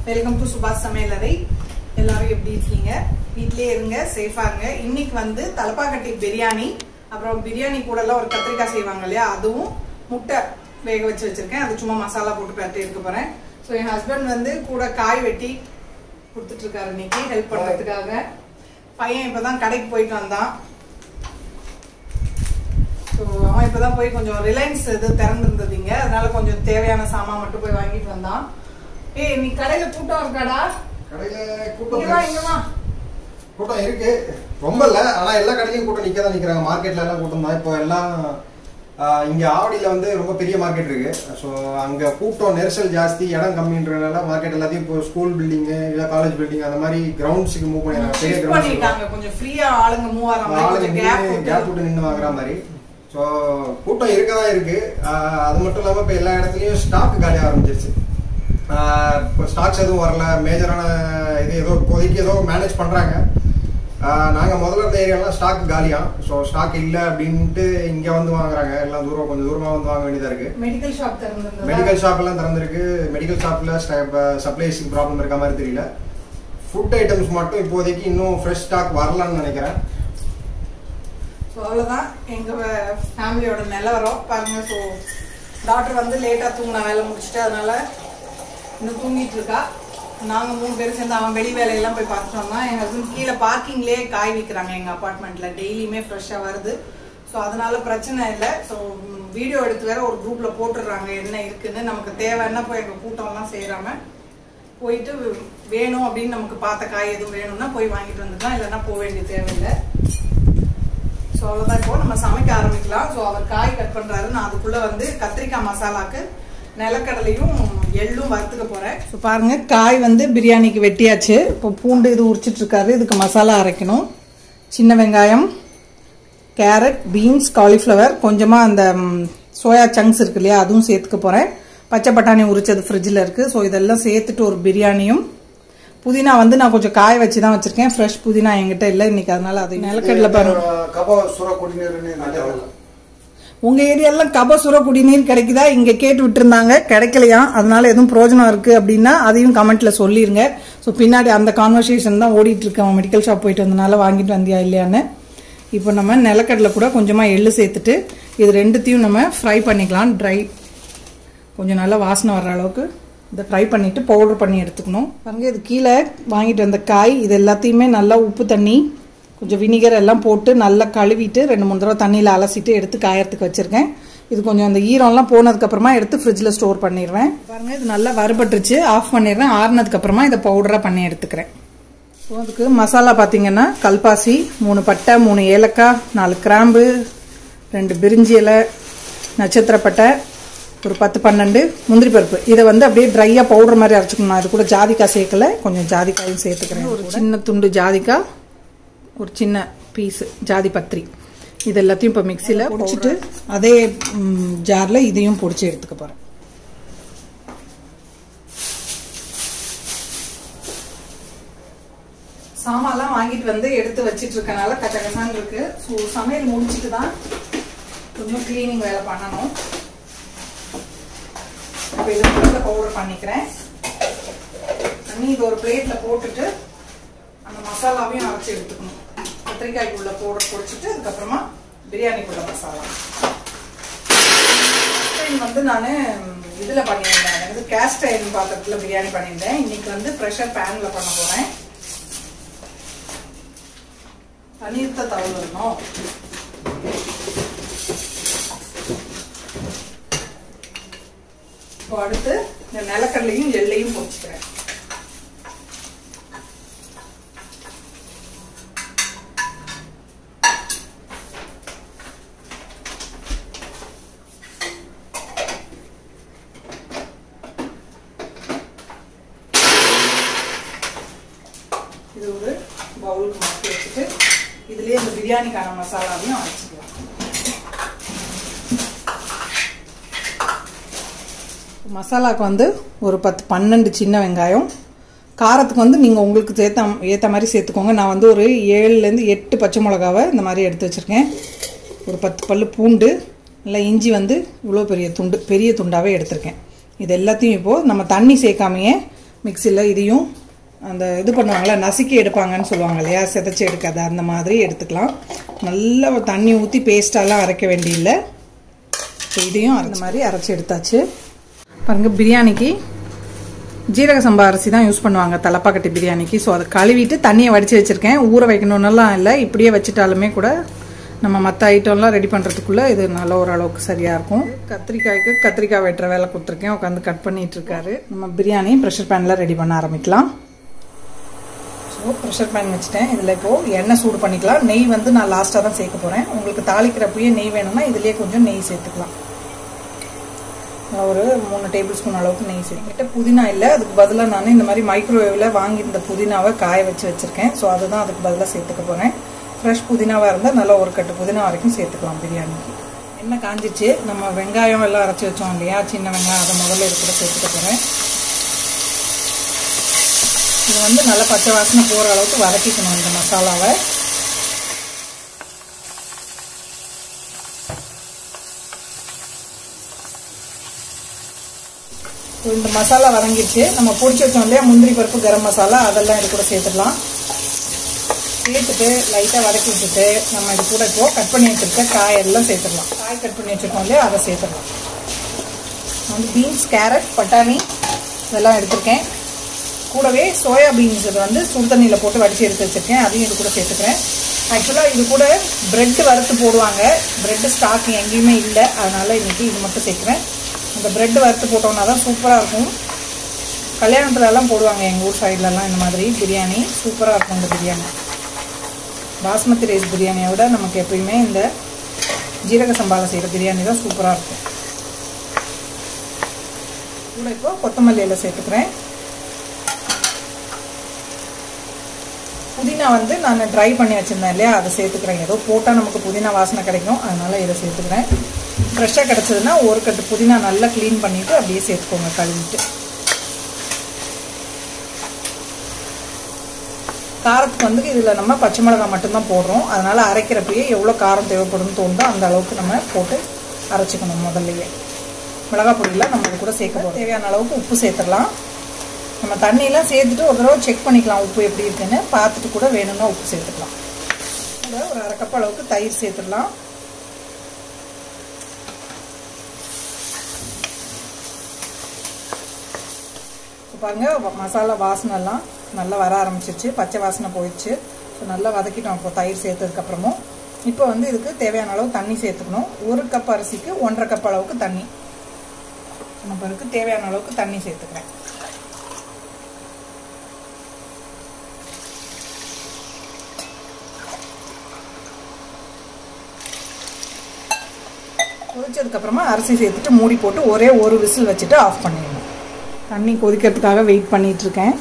Welcome to சுபாஷ் சமையலறை எல்லாரும் எப்படி இருக்கீங்க வீட்லயே இருங்க சேஃபா இருங்க இன்னைக்கு வந்து தலப்பாக்கட்டி பிரியாணி அப்புறம் பிரியாணி கூட எல்லாம் ஒரு கத்திரிக்காய் செய்வாங்க இல்லையா அதுவும் முட்டை வேக வச்சு வச்சிருக்கேன் அது சும்மா மசாலா போட்டு பேட்டி இருக்க போறேன் ஸோ என் ஹஸ்பண்ட் வந்து கூட காய் வெட்டி கொடுத்துட்டு இருக்காரு இன்னைக்கு ஹெல்ப் பண்றதுக்காக பையன் இப்பதான் கடைக்கு போயிட்டு வந்தான் ஸோ அவன் இப்பதான் போய் கொஞ்சம் ரிலையன்ஸ் இது திறந்துருந்ததுங்க அதனால கொஞ்சம் தேவையான சாமான் மட்டும் போய் வாங்கிட்டு வந்தான் ஏய் நீ கடையில கூட்டம் இருக்காடா கடையில இங்க வா இங்க கூட்டம் வா கூட்டம் இருக்கு ரொம்ப இல்ல ஆனா எல்லா கடையிலயும் கூட்டம் நிக்க தான் நிக்கிறாங்க மார்க்கெட்ல எல்லாம் கூட்டம் தான் இப்போ எல்லாம் ஆஹ், இங்க ஆவடியில வந்து ரொம்ப பெரிய மார்க்கெட் இருக்கு ஸோ அங்க கூட்டம் நெரிசல் ஜாஸ்தி இடம் கம்மின்றதுனால மார்க்கெட் எல்லாத்தையும் இப்போ ஸ்கூல் பில்டிங் இல்ல காலேஜ் பில்டிங் அந்த மாதிரி கிரவுண்ட்ஸுக்கு மூவ் பண்ணிடுறாங்க பெரிய Shift கிரவுண்ட்ஸ் பண்ணிட்டாங்க கொஞ்சம் ஃப்ரீயா ஆளுங்க மூவ் ஆகிற மாதிரி ஆளுங்க கொஞ்சம் கேப் நின்னு கேப் விட்டு நின்று வாங்குற மாதிரி ஸோ கூட்டம் இருக்க தான் இருக்கு ஆஹ் அது மட்டும் இல்லாமல் இப்போ எல்லா இடத்துலையும் ஸ்டாக் காலி ஆரம்பிச்சிருச்சு ஆஹ் இப்போ ஸ்டாக்ஸ் எதுவும் வரல மேஜரான இது ஏதோ இப்போதைக்கு ஏதோ மேனேஜ் பண்ணுறாங்க நாங்கள் முதல்ல இருந்த ஏரியாலாம் ஸ்டாக் காலியா ஸோ ஸ்டாக் இல்லை அப்படின்ட்டு இங்கே வந்து வாங்குறாங்க எல்லாம் தூரம் கொஞ்சம் தூரமாக வந்து வாங்க வேண்டியதாக இருக்குது மெடிக்கல் ஷாப் திறந்திருந்ததா மெடிக்கல் ஷாப் எல்லாம் திறந்திருக்கு மெடிக்கல் ஷாப்ல சப்ளைஸ்க்கு ப்ராப்ளம் இருக்க மாதிரி தெரியல ஃபுட் ஐட்டம்ஸ் மட்டும் இப்போதைக்கு இன்னும் ஃப்ரெஷ் ஸ்டாக் வரலன்னு நினைக்கிறேன் ஸோ அவ்வளோதான் எங்க ஃபேமிலியோட நிலவரம் பாருங்க ஸோ டாக்டர் வந்து லேட்டா தூங்கின வேலை முடிச்சுட்டு அதனால இன்னும் தூங்கிட்டு இருக்கா நாங்க மூணு பேரும் சேர்ந்து அவன் வெளி வேலையெல்லாம் போய் பார்த்துட்டு வந்தோம் என் ஹஸ்பண்ட் கீழே பார்க்கிங்லேயே காய் விற்கிறாங்க எங்க அப்பார்ட்மெண்ட்ல டெய்லியுமே ஃப்ரெஷ்ஷா வருது ஸோ அதனால பிரச்சனை இல்லை ஸோ வீடியோ எடுத்து வேற ஒரு குரூப்ல போட்டுடுறாங்க என்ன இருக்குன்னு நமக்கு தேவைன்னா போய் எங்க கூட்டம்லாம் செய்யறாம போயிட்டு வேணும் அப்படின்னு நமக்கு பார்த்த காய் எதுவும் வேணும்னா போய் வாங்கிட்டு வந்துக்கலாம் இல்லைன்னா போக வேண்டிய தேவையில்லை ஸோ அவ்வளோதான் இப்போ நம்ம சமைக்க ஆரம்பிக்கலாம் ஸோ அவர் காய் கட் பண்றாரு நான் அதுக்குள்ள வந்து கத்திரிக்காய் மசாலாக்கு நிலக்கடலையும் எள்ளும் வறுத்துக்க போறேன் ஸோ பாருங்க காய் வந்து பிரியாணிக்கு வெட்டியாச்சு இப்போ பூண்டு இது உரிச்சிட்டு இருக்காரு இதுக்கு மசாலா அரைக்கணும் சின்ன வெங்காயம் கேரட் பீன்ஸ் காலிஃப்ளவர் கொஞ்சமாக அந்த சோயா சங்க்ஸ் இருக்கு இல்லையா அதுவும் சேர்த்துக்க போகிறேன் பச்சை பட்டாணி உரிச்சது ஃப்ரிட்ஜில் இருக்குது ஸோ இதெல்லாம் சேர்த்துட்டு ஒரு பிரியாணியும் புதினா வந்து நான் கொஞ்சம் காய வச்சு தான் வச்சுருக்கேன் ஃப்ரெஷ் புதினா என்கிட்ட இல்லை இன்னைக்கு அதனால அது நிலக்கடலை பாருங்க கபா சுர குடிநீர்னு நல்ல உங்க ஏரியாலாம் கபசுர குடிநீர் கிடைக்குதா இங்க கேட்டு விட்டுருந்தாங்க கிடைக்கலையா அதனால எதுவும் பிரயோஜனம் இருக்கு அப்படின்னா அதையும் கமெண்ட்ல சொல்லிருங்க ஸோ பின்னாடி அந்த கான்வர்சேஷன் தான் ஓடிட்டு இருக்கு அவன் மெடிக்கல் ஷாப் போயிட்டு வந்தனால வாங்கிட்டு வந்தியா இல்லையான்னு இப்போ நம்ம நிலக்கடலை கூட கொஞ்சமா எள்ளு சேர்த்துட்டு இது ரெண்டுத்தையும் நம்ம ஃப்ரை பண்ணிக்கலாம் ட்ரை கொஞ்சம் நல்லா வாசனை வர்ற அளவுக்கு இதை ஃப்ரை பண்ணிட்டு பவுடர் பண்ணி எடுத்துக்கணும் பாருங்க இது கீழே வாங்கிட்டு வந்த காய் இது எல்லாத்தையுமே நல்லா உப்பு தண்ணி கொஞ்சம் வினிகர் எல்லாம் போட்டு நல்லா கழுவிட்டு ரெண்டு மூணு தடவை தண்ணியில் அலசிட்டு எடுத்து காயறதுக்கு வச்சிருக்கேன் இது கொஞ்சம் அந்த ஈரம்லாம் போனதுக்கு அப்புறமா எடுத்து ஃப்ரிட்ஜில் ஸ்டோர் பண்ணிடுவேன் பாருங்க இது நல்லா வறுபட்டுருச்சு ஆஃப் பண்ணிடுறேன் ஆறுனதுக்கு அப்புறமா இதை பவுடராக பண்ணி எடுத்துக்கிறேன் ஸோ அதுக்கு மசாலா பார்த்தீங்கன்னா கல்பாசி மூணு பட்டை மூணு ஏலக்காய் நாலு கிராம்பு ரெண்டு பிரிஞ்சி இலை நட்சத்திரப்பட்டை ஒரு பத்து பன்னெண்டு முந்திரி பருப்பு இதை வந்து அப்படியே ட்ரையாக பவுடர் மாதிரி அரைச்சிக்கணும் நான் இது கூட ஜாதிக்காய் சேர்க்கல கொஞ்சம் ஜாதிக்காயும் சேர்த்துக்கிறேன் ஒரு சின்ன துண்டு ஜாதிக்காய் ஒரு சின்ன பீஸ் ஜாதி பத்திரி இது எல்லாத்தையும் இப்போ மிக்சியில் பொடிச்சிட்டு அதே ஜாரில் இதையும் பொடிச்சு எடுத்துக்க போகிறேன் சாமான்லாம் வாங்கிட்டு வந்து எடுத்து வச்சிட்டு இருக்கனால கச்சகசான் இருக்கு ஸோ சமையல் முடிச்சிட்டு தான் கொஞ்சம் க்ளீனிங் வேலை பண்ணணும் இப்போ இது முதல்ல பவுடர் பண்ணிக்கிறேன் தண்ணி இது ஒரு பிளேட்ல போட்டுட்டு அந்த மசாலாவையும் அரைச்சி எடுத்துக்கணும் கத்திரிக்காய்க்குள்ள பவுடர் பொடிச்சிட்டு அதுக்கப்புறமா பிரியாணிக்குள்ள மசாலா டைம் வந்து நான் இதில் பண்ணியிருந்தேன் எனக்கு கேஸ்ட் அயர்ன் பாத்திரத்தில் பிரியாணி பண்ணியிருந்தேன் இன்னைக்கு வந்து ப்ரெஷர் பேனில் பண்ண போகிறேன் பன்னீர்த்த தவறு வரணும் இப்போ அடுத்து இந்த நிலக்கடலையும் எள்ளையும் பொரிச்சுக்கிறேன் இது ஒரு பவுலுக்கு மாற்றி வச்சுட்டு இதுலயே இந்த பிரியாணிக்கான மசாலாவையும் அரைச்சிக்கலாம் மசாலாவுக்கு வந்து ஒரு பத்து பன்னெண்டு சின்ன வெங்காயம் காரத்துக்கு வந்து நீங்கள் உங்களுக்கு சேர்த்த ஏற்ற மாதிரி சேர்த்துக்கோங்க நான் வந்து ஒரு ஏழுலேருந்து எட்டு பச்சை மிளகாவை இந்த மாதிரி எடுத்து வச்சுருக்கேன் ஒரு பத்து பல்லு பூண்டு இல்லை இஞ்சி வந்து இவ்வளோ பெரிய துண்டு பெரிய துண்டாகவே எடுத்திருக்கேன் இது எல்லாத்தையும் இப்போது நம்ம தண்ணி சேர்க்காமையே மிக்சியில் இதையும் அந்த இது பண்ணுவாங்கள்ல நசுக்கி எடுப்பாங்கன்னு சொல்லுவாங்க இல்லையா சிதைச்சி எடுக்காது அந்த மாதிரி எடுத்துக்கலாம் நல்லா தண்ணி ஊற்றி பேஸ்ட்டாலாம் அரைக்க வேண்டியதில்லை ஸோ இதையும் அந்த மாதிரி அரைச்சி எடுத்தாச்சு பாருங்க பிரியாணிக்கு ஜீரக சம்பா அரிசி தான் யூஸ் பண்ணுவாங்க தலப்பாக்கட்டி பிரியாணிக்கு ஸோ அதை கழுவிட்டு தண்ணியை வடித்து வச்சுருக்கேன் ஊற வைக்கணுன்னெல்லாம் இல்லை இப்படியே வச்சுட்டாலுமே கூட நம்ம மற்ற ஐட்டம்லாம் ரெடி பண்ணுறதுக்குள்ளே இது நல்ல ஓரளவுக்கு சரியாக இருக்கும் கத்திரிக்காய்க்கு கத்திரிக்காய் வெட்டுற வேலை கொடுத்துருக்கேன் உட்காந்து கட் பண்ணிட்டு இருக்காரு நம்ம பிரியாணி ப்ரெஷர் பேனில் ரெடி பண்ண ஆரம்பிக்கலாம் ஸோ ப்ரெஷர் பேன் வச்சுட்டேன் இதில் இப்போது எண்ணெய் சூடு பண்ணிக்கலாம் நெய் வந்து நான் லாஸ்ட்டாக தான் சேர்க்க போகிறேன் உங்களுக்கு தாளிக்கிறப்பயே நெய் வேணும்னா இதுலேயே கொஞ்சம் நெய் சேர்த்துக்கலாம் ஒரு மூணு டேபிள் ஸ்பூன் அளவுக்கு நெய் சேர்த்துக்கிட்ட புதினா இல்லை அதுக்கு பதிலாக நான் இந்த மாதிரி மைக்ரோவேவில் வாங்கியிருந்த புதினாவை காய வச்சு வச்சுருக்கேன் ஸோ அதுதான் அதுக்கு பதிலாக சேர்த்துக்க போகிறேன் ஃப்ரெஷ் புதினாவாக இருந்தால் நல்லா ஒரு கட்டு புதினா வரைக்கும் சேர்த்துக்கலாம் பிரியாணிக்கு எண்ணெய் காஞ்சிச்சு நம்ம வெங்காயம் எல்லாம் அரைச்சி வச்சோம் இல்லையா சின்ன வெங்காயம் அதை முதல்ல இது கூட சேர்த்துக்க போகிறேன் இது வந்து நல்லா பச்சை வாசனை போகிற அளவுக்கு வதக்கிக்கணும் இந்த மசாலாவை இந்த மசாலா வதங்கிடுச்சு நம்ம பிடிச்சி வச்சோம் இல்லையா முந்திரி பருப்பு கரம் மசாலா அதெல்லாம் இது கூட சேர்த்துக்கலாம் சேர்த்துட்டு லைட்டாக வதக்கி விட்டுட்டு நம்ம இது கூட இப்போ கட் பண்ணி வச்சுருக்க காயெல்லாம் சேர்த்துடலாம் காய் கட் பண்ணி வச்சுருக்கோம் இல்லையா அதை சேர்த்துடலாம் வந்து பீன்ஸ் கேரட் பட்டாணி இதெல்லாம் எடுத்திருக்கேன் கூடவே சோயா பீன்ஸ் இது வந்து சுடு தண்ணியில் போட்டு வடித்து எடுத்து வச்சுருக்கேன் அதையும் இது கூட சேர்த்துக்கிறேன் ஆக்சுவலாக இது கூட பிரெட் வறுத்து போடுவாங்க பிரெட் ஸ்டாக் எங்கேயுமே இல்லை அதனால் இன்றைக்கி இது மட்டும் சேர்க்குறேன் அந்த பிரெட் வறுத்து போட்டோம்னா தான் சூப்பராக இருக்கும் கல்யாணத்துலலாம் போடுவாங்க எங்கள் ஊர் சைட்லலாம் இந்த மாதிரி பிரியாணி சூப்பராக இருக்கும் இந்த பிரியாணி பாஸ்மதி ரைஸ் பிரியாணியை விட நமக்கு எப்பயுமே இந்த ஜீரக சம்பாவில் செய்கிற பிரியாணி தான் சூப்பராக இருக்கும் கூட இப்போ கொத்தமல்லி இலை சேர்த்துக்கிறேன் புதினா வந்து நான் ட்ரை பண்ணி வச்சுருந்தேன் இல்லையா அதை சேர்த்துக்கிறேன் ஏதோ போட்டால் நமக்கு புதினா வாசனை கிடைக்கும் அதனால் இதை சேர்த்துக்கிறேன் ஃப்ரெஷ்ஷாக கிடச்சதுன்னா ஒரு கட்டு புதினா நல்லா க்ளீன் பண்ணிவிட்டு அப்படியே சேர்த்துக்கோங்க கழுவிட்டு காரத்துக்கு வந்து இதில் நம்ம பச்சை மிளகாய் மட்டும்தான் போடுறோம் அதனால் அரைக்கிறப்பயே எவ்வளோ காரம் தேவைப்படும்னு தோணுதோ அந்த அளவுக்கு நம்ம போட்டு அரைச்சிக்கணும் முதல்லையே மிளகாய் பொடியெலாம் நம்ம இது கூட சேர்க்க போகிறோம் தேவையான அளவுக்கு உப்பு சேர்த்துடலாம் நம்ம தண்ணியெலாம் சேர்த்துட்டு ஒரு தடவை செக் பண்ணிக்கலாம் உப்பு எப்படி இருக்குன்னு பார்த்துட்டு கூட வேணும்னா உப்பு சேர்த்துக்கலாம் கூட ஒரு அரை கப் அளவுக்கு தயிர் சேர்த்துடலாம் பாருங்க மசாலா வாசனைலாம் நல்லா வர ஆரம்பிச்சிருச்சு பச்சை வாசனை போயிடுச்சு ஸோ நல்லா வதக்கிட்டோம் இப்போ தயிர் சேர்த்ததுக்கப்புறமும் இப்போ வந்து இதுக்கு தேவையான அளவு தண்ணி சேர்த்துக்கணும் ஒரு கப் அரிசிக்கு ஒன்றரை கப் அளவுக்கு தண்ணி நம்ம பிறகு தேவையான அளவுக்கு தண்ணி சேர்த்துக்கிறேன் கொதிச்சதுக்கப்புறமா அரிசி சேர்த்துட்டு மூடி போட்டு ஒரே ஒரு விசில் வச்சுட்டு ஆஃப் பண்ணிடணும் தண்ணி கொதிக்கிறதுக்காக வெயிட் பண்ணிட்டு இருக்கேன்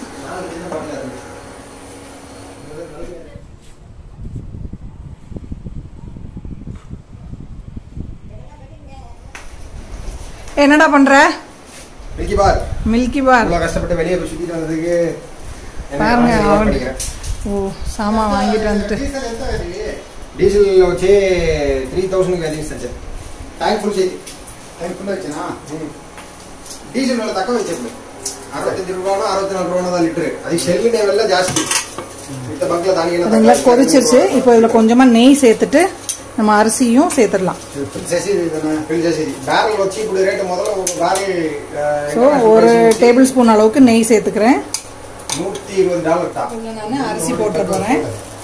என்னடா பண்ற மில்கி பார் மில்கி பார் இவ்வளோ கஷ்டப்பட்டு வெளியே போய் சுற்றிட்டு வந்ததுக்கு பாருங்க அவன் ஓ சாமான் வாங்கிட்டு வந்துட்டு డీజిల్ వచ్చి త్రీ థౌసండ్కి అందిస్తాను సార్ ట్యాంక్ ఫుల్ చేయి టైం ఫుల్ వచ్చినా డీజిల్ వల్ల తక్కువ చెప్పు అరవత్తஞ்சு ரூபானோ அறுபத்தி நாலு ரூபானோ தான் லிட்டரு அது ஷெல்லினே வெள்ள ஜாஸ்தி மித்த பங்க்ல தானியம் அதுங்களா கொதிச்சிருச்சு இப்போ இதில் கொஞ்சமாக நெய் சேர்த்துட்டு நம்ம அரிசியும் சேர்த்துடலாம் చేసేది ఏదైనా పెళ్లి చేసేది బ్యారెల్ వచ్చి ఇప్పుడు రేటు మొదలు ఒక బ్యారెల్ ஸோ ஒரு டேபிள் ஸ்பூன் அளவுக்கு நெய் சேர்த்துக்கிறேன் நூற்றி இருபது டாலர் தான் நான் அரிசி போட்டுற போகிறேன்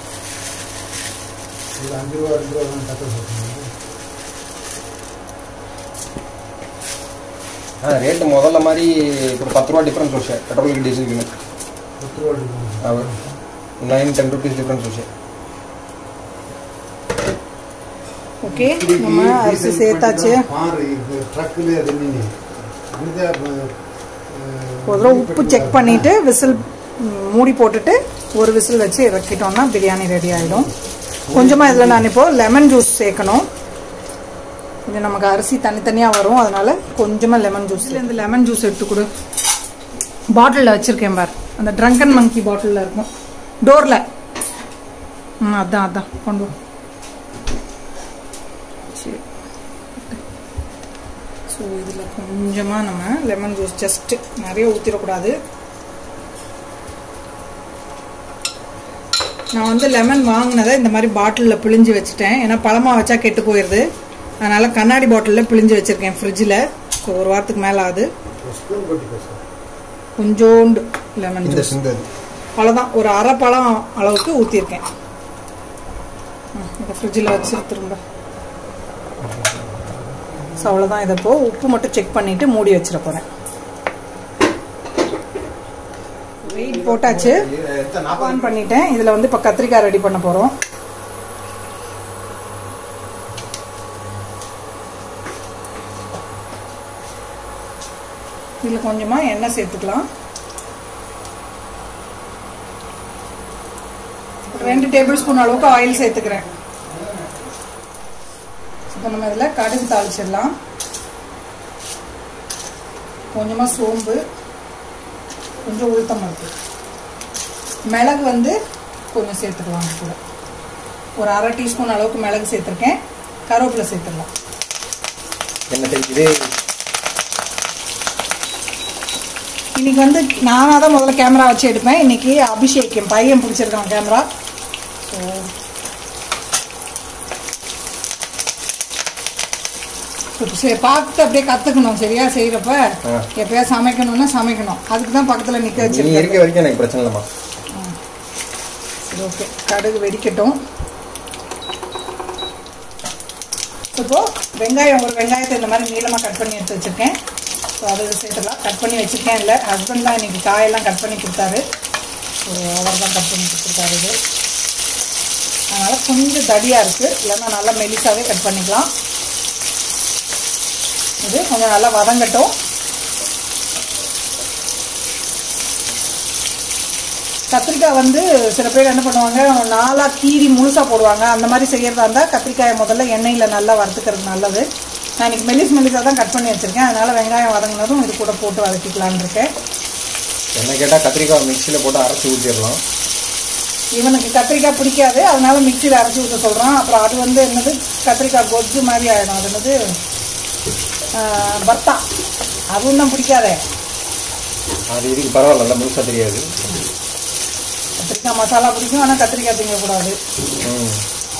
இது அஞ்சு ரூபா ரெண்டு ரூபா தான் தக்க சொல்லுங்க రేట్ మొదల మరి ఇప్పుడు పత్తు రూపా డిఫరెన్స్ వచ్చాయి పెట్రోల్కి డీజిల్కి பத்து ரூபா எடுக்கணும். నైన్ టెన్ రూపీస్ డిఫరెన్స్ వచ్చాయి ஓகே இதுக்கு நம்ம அரிசி டீசல் சேர்த்தாச்சு போட்டுதான் பாரு இது ட்ரக்குல அது நின்று இது ஒரு தடவை உப்பு செக் பண்ணிட்டு விசில் மூடி போட்டுட்டு ஒரு விசில் வச்சு இறக்கிட்டோம்னா பிரியாணி ரெடி ஆகிடும் கொஞ்சமாக இதில் நான் இப்போ லெமன் ஜூஸ் சேர்க்கணும் இது நமக்கு அரிசி தனித்தனியாக வரும் அதனால கொஞ்சமாக லெமன் ஜூஸ் இந்த லெமன் ஜூஸ் எடுத்து கொடு பாட்டிலில் வச்சுருக்கேன் பார் அந்த ட்ரங்கன் மங்கி பாட்டிலில் இருக்கும் டோரில் ம் அதான் அதான் கொண்டு வா சரி ஸோ இதில் கொஞ்சமாக நம்ம லெமன் ஜூஸ் ஜஸ்ட்டு நிறைய ஊற்றிடக்கூடாது நான் வந்து லெமன் வாங்கினதை இந்த மாதிரி பாட்டிலில் பிழிஞ்சு வச்சுட்டேன் ஏன்னா பழமா வச்சா கெட்டு போயிடுது அதனால கண்ணாடி பாட்டிலில் பிழிஞ்சு வச்சிருக்கேன் ஃப்ரிட்ஜில் ஸோ ஒரு வாரத்துக்கு மேலே ஆகுது ஸ்பூன் கொட்டிக்கோ சார் கொஞ்சோண்டு லெமன் இந்த ஜூஸ் சிந்தது அவ்வளோதான் ஒரு அரை பழம் அளவுக்கு ஊற்றிருக்கேன் இதை ஃப்ரிட்ஜில் வச்சு திரும்ப ஸோ அவ்வளோதான் இதை இப்போ உப்பு மட்டும் செக் பண்ணிவிட்டு மூடி வச்சிட போகிறேன் வெயிட் போட்டாச்சு ஆன் பண்ணிட்டேன் இதில் வந்து இப்போ கத்திரிக்காய் ரெடி பண்ண போகிறோம் இதில் கொஞ்சமாக எண்ணெய் சேர்த்துக்கலாம் ரெண்டு டேபிள் ஸ்பூன் அளவுக்கு ஆயில் சேர்த்துக்கிறேன் இப்போ நம்ம இதில் கடுகு தாளிச்சிடலாம் கொஞ்சமாக சோம்பு கொஞ்சம் உளுத்தம் பருப்பு மிளகு வந்து கொஞ்சம் சேர்த்துக்கலாம் அது கூட ஒரு அரை டீஸ்பூன் அளவுக்கு மிளகு சேர்த்துருக்கேன் கருவேப்பிலை சேர்த்துடலாம் என்ன தெரியுது இன்னைக்கு வந்து நானாக தான் முதல்ல கேமரா வச்சு எடுப்பேன் இன்னைக்கு அபிஷேக் என் பையன் பிடிச்சிருக்கான் கேமரா ஸோ பார்த்து அப்படியே கற்றுக்கணும் சரியா செய்கிறப்ப ஆ. எப்பயா சமைக்கணும்னா சமைக்கணும் அதுக்கு தான் பக்கத்தில் நிற்க நீ வச்சிருக்கேன் இருக்க வரைக்கும் எனக்கு பிரச்சனை இல்லைம்மா சரி ஓகே கடுகு வெடிக்கட்டும் இப்போ வெங்காயம் ஒரு வெங்காயத்தை இந்த மாதிரி நீளமாக கட் பண்ணி எடுத்து வச்சுருக்கேன் ஸோ அதை சேர்த்துலாம் கட் பண்ணி வச்சுருக்கேன் இல்லை ஹஸ்பண்ட் தான் இன்னைக்கு காயெல்லாம் கட் பண்ணி கொடுத்தாரு ஸோ அவர் தான் கட் பண்ணி கொடுத்துருக்காரு இது அதனால் கொஞ்சம் தடியாக இருக்குது இல்லைன்னா நல்லா மெலிசாவே கட் பண்ணிக்கலாம் இது கொஞ்சம் நல்லா வதங்கட்டும் கத்திரிக்காய் வந்து சில பேர் என்ன பண்ணுவாங்க நாலா கீரி முழுசா போடுவாங்க அந்த மாதிரி செய்யறதா இருந்தால் கத்திரிக்காயை முதல்ல எண்ணெயில் நல்லா வறுத்துக்கிறது நல்லது நான் இன்னைக்கு மெலிஸ் மெலிஸாக தான் கட் பண்ணி வச்சிருக்கேன் அதனால வெங்காயம் வதங்கினதும் இது கூட போட்டு வதக்கிக்கலான்னு இருக்கேன் என்ன கேட்டால் கத்திரிக்காய் மிக்சியில் போட்டு அரைச்சி ஊற்றிடலாம் இவனுக்கு கத்திரிக்காய் பிடிக்காது அதனால மிக்சியில் அரைச்சி ஊற்ற சொல்கிறான் அப்புறம் அது வந்து என்னது கத்திரிக்காய் கொஜ்ஜு மாதிரி ஆகிடும் அது என்னது ஆஹ், பர்த்தா அதுவும் தான் பிடிக்காதே அது இதுக்கு பரவாயில்ல முழுசாக தெரியாது கத்திரிக்காய் மசாலா பிடிக்கும் ஆனால் கத்திரிக்காய் திங்கக்கூடாது ம்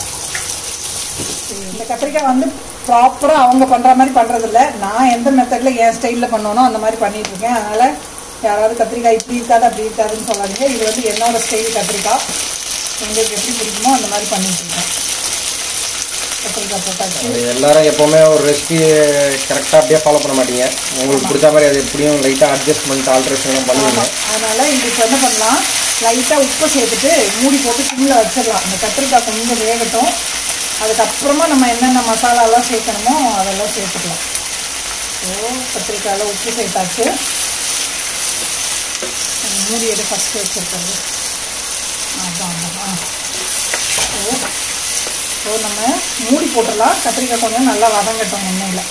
இந்த கத்திரிக்காய் வந்து ப்ராப்பராக அவங்க பண்ணுற மாதிரி பண்ணுறதில்ல நான் எந்த மெத்தடில் என் ஸ்டைலில் பண்ணணும் அந்த மாதிரி பண்ணிட்டு இருக்கேன் அதனால் யாராவது கத்திரிக்காய் இப்படி இருக்காது அப்படி இருக்காதுன்னு சொல்லாதீங்க இது வந்து என்னோட ஸ்டைல் கத்திரிக்காய் உங்களுக்கு எப்படி பிடிக்குமோ அந்த மாதிரி பண்ணிட்டு இருக்கேன் கத்திரிக்காய் போட்டாச்சு அது எல்லாரும் எப்போவுமே ஒரு ரெசிபி கரெக்டாக அப்படியே ஃபாலோ பண்ண மாட்டீங்க உங்களுக்கு பிடிச்ச மாதிரி அது எப்படியும் லைட்டாக அட்ஜஸ்ட்மெண்ட் ஆல்ட்ரேஷன்லாம் பண்ணுவீங்க ஆமாம் அதனால் இது இப்போ என்ன பண்ணலாம் லைட்டாக உப்பு சேர்த்துட்டு மூடி போட்டு சிம்மில் வச்சிடலாம் இந்த கத்திரிக்காய் கொஞ்சம் வேகட்டும் அதுக்கப்புறமா நம்ம என்னென்ன மசாலாலாம் சேர்க்கணுமோ அதெல்லாம் சேர்த்துக்கலாம் ஸோ கத்திரிக்காயில் உப்பு சேர்த்தாச்சு அந்த மூடி எடு ஃபஸ்ட்டு வச்சுருக்கிறது அதான் அதான் ஆ ஸோ ஸோ நம்ம மூடி போட்டுடலாம் கத்திரிக்காய் கொஞ்சம் நல்லா வதங்கட்டும் எண்ணெயில்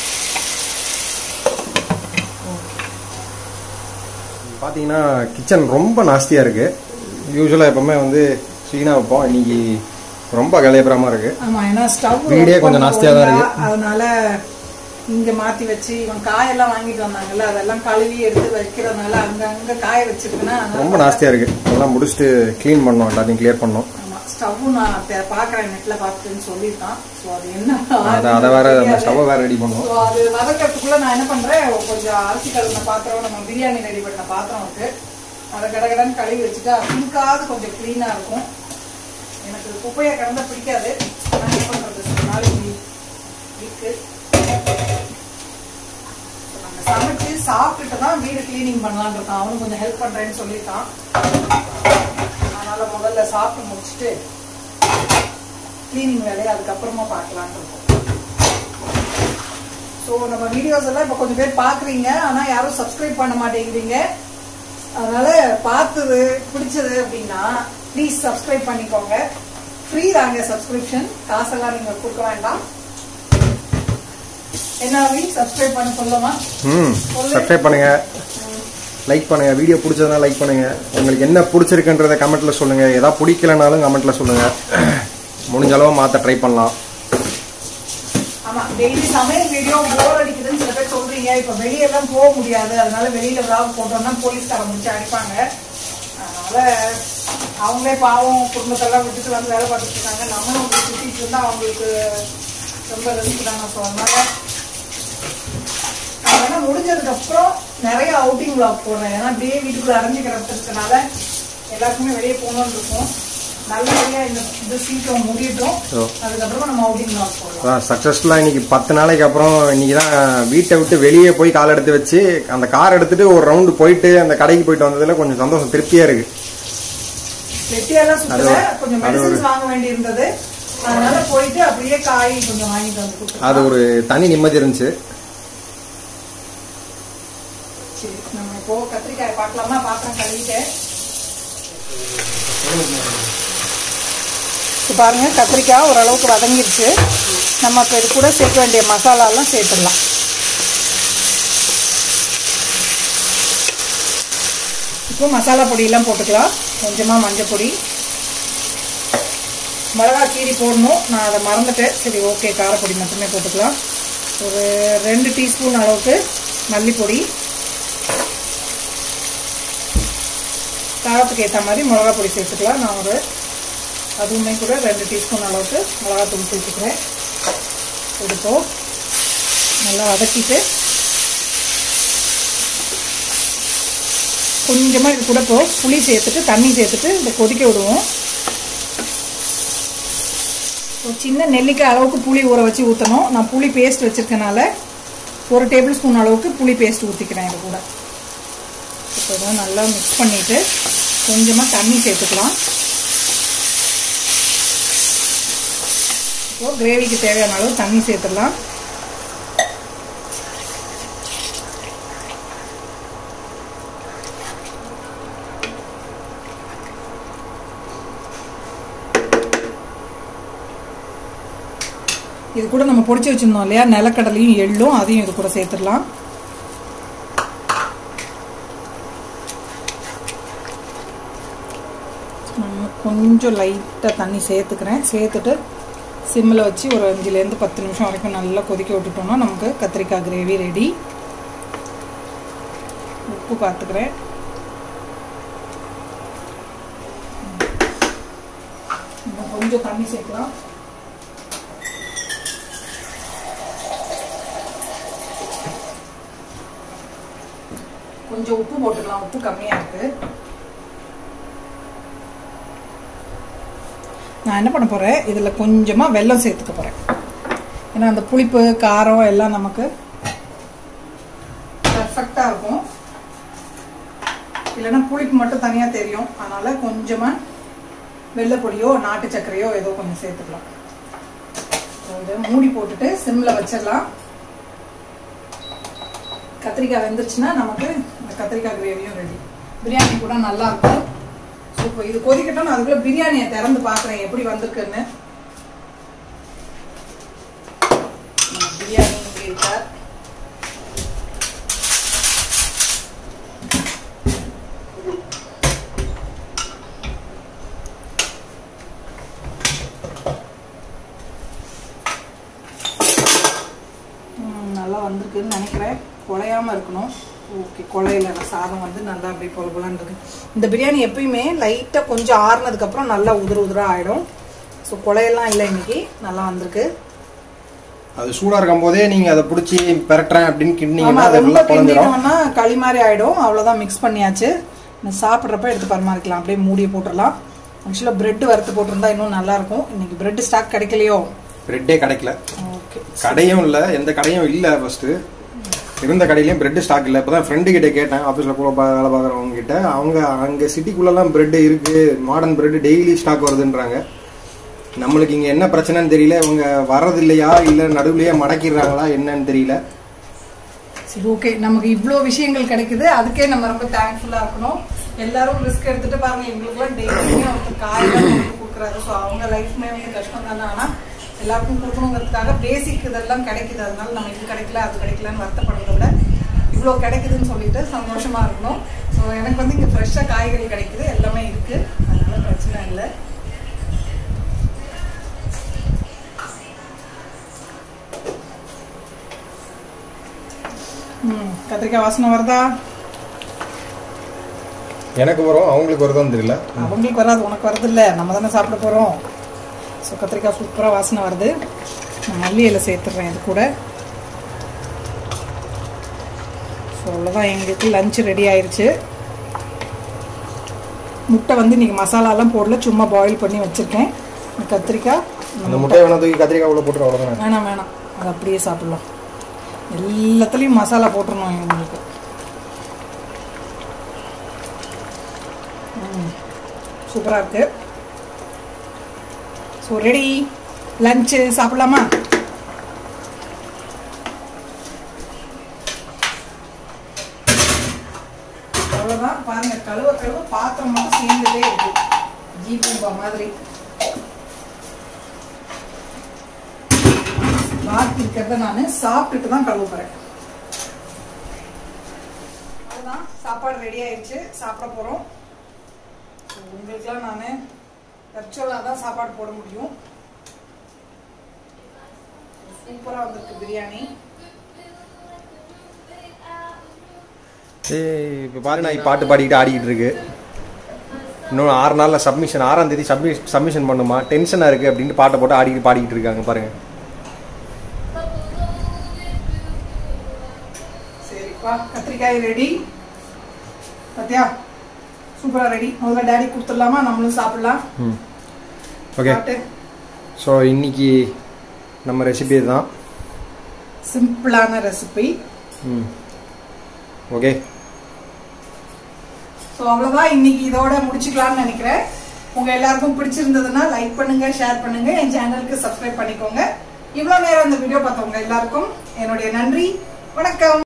பார்த்தீங்கன்னா கிச்சன் ரொம்ப நாஸ்தியாக இருக்குது யூஸ்வலாக எப்போவுமே வந்து க்ளீனாக வைப்போம் இன்னைக்கு ரொம்ப கலையபுரமாக இருக்குது ஆமா ஏன்னா ஸ்டவ் வீடே கொஞ்சம் நாஸ்தியா தான் இருக்கு. அதனால இங்க மாத்தி வச்சு இவன் காயெல்லாம் வாங்கிட்டு வந்தாங்கல்ல அதெல்லாம் கழுவி எடுத்து வைக்கிறதுனால அங்க அங்க காய வச்சிருக்கேன்னா அதனால ரொம்ப நாஸ்தியாக இருக்குது எல்லாம் முடிச்சுட்டு க்ளீன் பண்ணோம் எல்லாத்தையும் கிளியர் பண்ணோம் ஆமா ஸ்டவ் நான் தெ- பாக்குறேன் நெட்ல பார்த்துன்னு சொல்லியிருக்கான் ஸோ அது என்ன அதை அதை வேற அந்த ஸ்டவ்வை வேறு ரெடி பண்ணோம் ஸோ அது வதக்கிறதுக்குள்ள நான் என்ன பண்றேன் கொஞ்சம் அரிசி கழுவின பாத்திரம் நம்ம பிரியாணி ரெடி பண்ண பாத்திரம் இருக்கு அதை கடகடன்னு கழுவி வச்சுட்டா சிங்காவது கொஞ்சம் க்ளீனா இருக்கும் எனக்கு குப்பையா கிடந்தா பிடிக்காது நான் என்ன பண்றது சில நாளைக்கு இருக்கு நம்ம சமைச்சு சாப்பிட்டுட்டு தான் வீடு க்ளீனிங் பண்ணலான்னு இருக்கான் அவனும் கொஞ்சம் ஹெல்ப் பண்றேன்னு சொல்லியிருக்கான் அதனால முதல்ல சாப்பிட்டு முடிச்சுட்டு க்ளீனிங் வேலையை அதுக்கப்புறமா பார்க்கலான்னு இருக்கோம் ஸோ நம்ம வீடியோஸ் எல்லாம் இப்போ கொஞ்சம் பேர் பார்க்குறீங்க ஆனால் யாரும் சப்ஸ்கிரைப் பண்ண மாட்டேங்கிறீங்க அதனால பார்த்தது பிடிச்சது அப்படின்னா ப்ளீஸ் சப்ஸ்கிரைப் பண்ணிக்கோங்க ஃப்ரீ தாங்க சப்ஸ்கிரிப்ஷன் காசெல்லாம் நீங்கள் கொடுக்க வேண்டாம் என்ன சப்ஸ்கிரைப் பண்ண சொல்லலாமா ம் சப்ஸ்கிரைப் பண்ணுங்க லைக் பண்ணுங்க வீடியோ பிடிச்சதுனா லைக் பண்ணுங்க உங்களுக்கு என்ன பிடிச்சிருக்குன்றத கமெண்ட்ல சொல்லுங்க ஏதாவது பிடிக்கலனாலும் கமெண்ட்ல சொல்லுங்க முடிஞ்ச அளவு மாற்ற ட்ரை பண்ணலாம் ஆமா டெய்லி சமையல் வீடியோ போர் அடிக்குதுன்னு சில பேர் சொல்றீங்க இப்ப வெளியெல்லாம் போக முடியாது அதனால வெளியில விழாவு போட்டோம்னா போலீஸ்காரன் முடிச்சு அடிப்பாங்க அதனால அவங்களே பாவம் குடும்பத்தெல்லாம் விட்டுட்டு வந்து வேலை பார்த்துட்டு இருக்காங்க நம்மளும் இப்படி சுற்றிட்டு இருந்தால் அவங்களுக்கு ரொம்ப ரிஸ்க் தானே ஸோ அதனால நான் வேணா முடிஞ்சதுக்கு அப்புறம் நிறைய அவுட்டிங் vlog போடுறேன் ஏன்னா அப்படியே வீட்டுக்குள்ள அடைஞ்சு கிடக்கிறதுனால எல்லாருக்குமே வெளியே போகணும்னு இருக்கும் நல்லபடியா இந்த இது சீக்கிரம் முடியட்டும் ஓ. அதுக்கப்புறமா நம்ம அவுட்டிங் vlog போடலாம் சக்ஸஸ்ஃபுல்லாக இன்னைக்கு பத்து நாளைக்கு அப்புறம் இன்னைக்கு தான் வீட்டை விட்டு வெளியே போய் கால் எடுத்து வச்சு அந்த கார் எடுத்துட்டு ஒரு ரவுண்டு போயிட்டு அந்த கடைக்கு போயிட்டு வந்ததுல கொஞ்சம் சந்தோஷம் திருப்தியா இருக்கு வெட்டியெல்லாம் சுத்தல அது- கொஞ்சம் அது ஒரு- மெடிசன்ஸ் வாங்க வேண்டி இருந்தது அதனால போயிட்டு அப்படியே காய் கொஞ்சம் வாங்கிட்டு வந்து கொடுத்துருக்கோம். அது ஒரு தனி நிம்மதி இருந்துச்சு சரி நம்ம இப்போ கத்திரிக்காய் பார்க்கலாமா பாத்திரம் கழுவிட்டேன் இப்போ பாருங்க கத்திரிக்காய் ஓரளவுக்கு வதங்கிருச்சு நம்ம இப்போ இது கூட சேர்க்க வேண்டிய மசாலாலாம் சேர்த்துடலாம் இப்போ மசாலா பொடியெல்லாம் போட்டுக்கலாம் கொஞ்சமாக மஞ்சள் பொடி மிளகா கீரி போடணும் நான் அதை மறந்துட்டேன் சரி ஓகே காரப்பொடி மட்டுமே போட்டுக்கலாம் ஒரு ரெண்டு டீஸ்பூன் அளவுக்கு மல்லிப்பொடி காரத்துக்கு ஏற்ற மாதிரி மிளகா பொடி சேர்த்துக்கலாம் நான் ஒரு அதுவுமே கூட ரெண்டு டீஸ்பூன் அளவுக்கு மிளகாத்தூள் சேர்த்துக்கிறேன் எடுப்போம் நல்லா வதக்கிட்டு கொஞ்சமாக இது கூட இப்போ புளி சேர்த்துட்டு தண்ணி சேர்த்துட்டு இதை கொதிக்க விடுவோம் ஒரு சின்ன நெல்லிக்காய் அளவுக்கு புளி ஊற வச்சு ஊற்றணும் நான் புளி பேஸ்ட் வச்சிருக்கனால ஒரு டேபிள் ஸ்பூன் அளவுக்கு புளி பேஸ்ட் ஊற்றிக்கிறேன் இது கூட இப்போ இதை நல்லா மிக்ஸ் பண்ணிவிட்டு கொஞ்சமாக தண்ணி சேர்த்துக்கலாம் இப்போ கிரேவிக்கு தேவையான அளவு தண்ணி சேர்த்துடலாம் இது கூட நம்ம பொடிச்சு வச்சிருந்தோம் இல்லையா நிலக்கடலையும் எள்ளும் அதையும் இது கூட சேர்த்துடலாம் நம்ம கொஞ்சம் லைட்டாக தண்ணி சேர்த்துக்கிறேன் சேர்த்துட்டு சிம்மில் வச்சு ஒரு அஞ்சுலேருந்து பத்து நிமிஷம் வரைக்கும் நல்லா கொதிக்க விட்டுட்டோம்னா நமக்கு கத்திரிக்காய் கிரேவி ரெடி உப்பு பார்த்துக்கிறேன் இன்னும் கொஞ்சம் தண்ணி சேர்க்கலாம் கொஞ்சம் உப்பு போட்டுக்கலாம் உப்பு கம்மியாக இருக்குது நான் என்ன பண்ண போகிறேன் இதில் கொஞ்சமாக வெல்லம் சேர்த்துக்க போகிறேன் ஏன்னா அந்த புளிப்பு காரம் எல்லாம் நமக்கு பர்ஃபெக்டாக இருக்கும் இல்லைன்னா புளிப்பு மட்டும் தனியாக தெரியும் அதனால் கொஞ்சமாக வெள்ளைப்பொடியோ நாட்டு சர்க்கரையோ ஏதோ கொஞ்சம் சேர்த்துக்கலாம் இதை மூடி போட்டுட்டு சிம்மில் வச்சிடலாம் கத்திரிக்காய் வெந்துருச்சுன்னா நமக்கு இந்த கத்திரிக்காய் கிரேவியும் ரெடி பிரியாணி கூட நல்லா இருக்கும் ஸோ இப்போ இது கொதிக்கட்டும் நான் அதுக்குள்ள பிரியாணியை திறந்து பார்க்குறேன் எப்படி வந்திருக்குன்னு நம்ம பிரியாணி இங்கே இருக்கா ம், நல்லா வந்திருக்குன்னு நினைக்கிறேன் குழையாம இருக்கணும் ஓகே குழையில சாதம் வந்து நல்லா அப்படியே பொல பொலன்னு இருக்கு இந்த பிரியாணி எப்பயுமே லைட்டாக கொஞ்சம் ஆறுனதுக்கப்புறம் நல்லா உதிர உதிரா ஆயிடும் ஸோ குழையெல்லாம் இல்லை இன்னைக்கு நல்லா வந்திருக்கு அது சூடா இருக்கும் போதே நீங்க அதை பிடிச்சி பெரட்டுறேன் அப்படின்னு ஆமா கிண்டிங்கன்னா அது ரொம்ப ஃபுல்லா குழஞ்சிரும் கிண்டினோம்னா களி மாதிரி ஆயிடும் அவ்வளோதான் மிக்ஸ் பண்ணியாச்சு நான் சாப்பிட்றப்ப எடுத்து பரிமாறிக்கலாம் அப்படியே மூடியை போட்டுடலாம் ஆக்சுவலாக பிரெட் வறுத்து போட்டிருந்தா இன்னும் நல்லா இருக்கும் இன்னைக்கு பிரெட் ஸ்டாக் கிடைக்கலையோ பிரெட்டே கிடைக்கல ஓகே கடையும் இல்ல எந்த கடையும் இல்ல ஃபர்ஸ்ட் இருந்த கடையிலயும் பிரெட் ஸ்டாக் இல்ல இப்பதான் ஃப்ரெண்டு கிட்ட கேட்டேன் ஆபீஸ்ல கூட பா- வேலை பாக்குறவங்க கிட்ட அவங்க அங்க சிட்டிக்குள்ளலாம் பிரெட் இருக்கு மாடர்ன் பிரெட் டெய்லி ஸ்டாக் வருதுன்றாங்க நம்மளுக்கு இங்க என்ன பிரச்சனைன்னு தெரியல இவங்க வர்றது இல்லையா இல்ல நடுவுலயே மடக்கிடுறாங்களா என்னன்னு தெரியல சரி ஓகே நமக்கு இவ்வளோ விஷயங்கள் கிடைக்குது அதுக்கே நம்ம ரொம்ப தேங்க்ஃபுல்லாக இருக்கணும் எல்லாரும் ரிஸ்க் எடுத்துட்டு பாருங்க எங்களுக்குலாம் டெய்லியுமே ஒருத்தர் காயெல்லாம் கொண்டு கொடுக்குறாரு ஸோ அவங்க லைஃப்மே வந்து கஷ்டம் தானே ஆனால் எல்லாருக்கும் கொடுக்கணுங்கிறதுக்காக பேசிக் இதெல்லாம் கிடைக்குது அதனால நம்ம இது கிடைக்கல அது கிடைக்கலன்னு வருத்தப்படுறத விட இவ்வளோ கிடைக்குதுன்னு சொல்லிட்டு சந்தோஷமா இருக்கணும் ஸோ எனக்கு வந்து இங்கே ஃப்ரெஷ்ஷாக காய்கறி கிடைக்குது எல்லாமே இருக்கு அதனால பிரச்சனை இல்லை ம் கத்திரிக்காய் வாசனை வருதா எனக்கு வரும் அவங்களுக்கு வருதான்னு தெரியல அவங்களுக்கு வராது உனக்கு வரது இல்ல நம்ம தானே சாப்பிட போறோம் ஸோ கத்திரிக்காய் சூப்பராக வாசனை வருது நான் மல்லி இலை சேர்த்துடுறேன் இது கூட ஸோ அவ்வளோதான் எங்களுக்கு லஞ்ச் ரெடி ஆயிருச்சு முட்டை வந்து இன்னைக்கு மசாலாலாம் போடல சும்மா பாயில் பண்ணி வச்சிருக்கேன் இந்த கத்திரிக்காய் அந்த முட்டையை வேணா தூக்கி கத்திரிக்காய் உள்ள போட்டுரு அவ்வளோதானே வேணாம் வேணாம் அது அப்படியே சாப்பிடலாம் எல்லாத்துலேயும் மசாலா போட்டுருணும் எங்களுக்கு சூப்பராக இருக்கு ஸோ ரெடி லஞ்சு சாப்பிடலாமா அவ்வளோதான் பாருங்க கழுவ கழுவ பாத்திரம் மட்டும் சேர்ந்துட்டே இருக்கு ஜீபூம்பா மாதிரி பாக்கி இருக்கிறத நான் சாப்பிட்டுட்டு தான் கழுவ போறேன் அவ்வளோதான் சாப்பாடு ரெடி ஆயிடுச்சு சாப்பிட போகிறோம் உங்களுக்குலாம் நான் வர்ச்சுவலாக தான் சாப்பாடு போட முடியும் சூப்பராக வந்திருக்கு பிரியாணி ஏய் இப்போ பாரு நான் பாட்டு பாடிக்கிட்டு ஆடிக்கிட்டு இருக்கு இன்னும் ஆறு நாளில் சப்மிஷன் ஆறாம் தேதி சப்மி சப்மிஷன் பண்ணுமா டென்ஷனாக இருக்குது அப்படின்ட்டு பாட்டை போட்டு ஆடிக்கிட்டு பாடிக்கிட்டு இருக்காங்க பாருங்க சரிப்பா கத்திரிக்காய் ரெடி பாத்தியா சூப்பரா ரெடி முதல்ல டேடி கொடுத்துடலாமா நம்மளும் சாப்பிடலாம் ம் ஓகே சாப்பிட்டு ஸோ இன்னைக்கு நம்ம ரெசிபி இதுதான் சிம்பிளான ரெசிபி ம் ஓகே ஸோ அவ்வளோதான் இன்னைக்கு இதோட முடிச்சுக்கலாம்னு நினைக்கிறேன் உங்க எல்லாருக்கும் பிடிச்சிருந்ததுன்னா லைக் பண்ணுங்க ஷேர் பண்ணுங்க என் சேனலுக்கு சப்ஸ்கிரைப் பண்ணிக்கோங்க இவ்வளோ நேரம் இந்த வீடியோ பார்த்தவங்க எல்லாருக்கும் என்னுடைய நன்றி வணக்கம்